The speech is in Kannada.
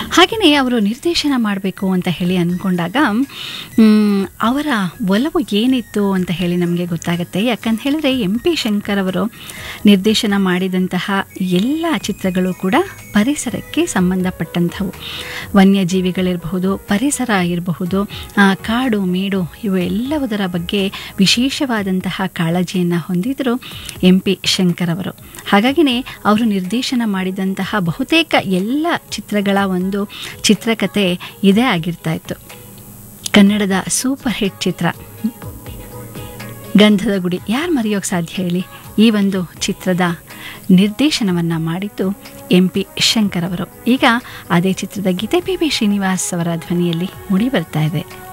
ಹಾಗೆಯೇ ಅವರು ನಿರ್ದೇಶನ ಮಾಡಬೇಕು ಅಂತ ಹೇಳಿ ಅಂದ್ಕೊಂಡಾಗ ಮ್, ಅವರ ಒಲವು ಏನಿತ್ತು ಅಂತ ಹೇಳಿ ನಮಗೆ ಗೊತ್ತಾಗುತ್ತೆ ಯಾಕಂತ ಹೇಳಿದ್ರೆ ಎಂ ಪಿ ಶಂಕರ್ ಅವರು ನಿರ್ದೇಶನ ಮಾಡಿದಂತಹ ಎಲ್ಲ ಚಿತ್ರಗಳು ಕೂಡ ಪರಿಸರಕ್ಕೆ ಸಂಬಂಧಪಟ್ಟಂಥವು ವನ್ಯಜೀವಿಗಳಿರಬಹುದು ಪರಿಸರ ಇರಬಹುದು ಆ, ಕಾಡು ಮೇಡು ಇವು ಎಲ್ಲವುದರ ಬಗ್ಗೆ ವಿಶೇಷವಾದಂತಹ ಕಾಳಜಿಯನ್ನು ಹೊಂದಿದ್ರು ಎಂ ಪಿ ಶಂಕರ್ ಅವರು ಹಾಗಾಗಿನೇ ಅವರು ನಿರ್ದೇಶನ ಮಾಡಿದಂತಹ ಬಹುತೇಕ ಎಲ್ಲ ಚಿತ್ರಗಳ ಒಂದು ಚಿತ್ರಕಥೆ ಇದೇ ಆಗಿರ್ತಾ ಇತ್ತು ಕನ್ನಡದ ಸೂಪರ್ ಹಿಟ್ ಚಿತ್ರ ಗಂಧದ ಗುಡಿ ಯಾರು ಮರೆಯೋಕ್ಕೆ ಸಾಧ್ಯ ಹೇಳಿ ಈ ಒಂದು ಚಿತ್ರದ ನಿರ್ದೇಶನವನ್ನು ಮಾಡಿದ್ದು ಎಂ ಪಿ ಶಂಕರ್ ಅವರು ಈಗ ಅದೇ ಚಿತ್ರದ ಗೀತೆ ಪಿ ಬಿ ಶ್ರೀನಿವಾಸ್ ಅವರ ಧ್ವನಿಯಲ್ಲಿ ಮೂಡಿ ಬರ್ತಾ ಇದೆ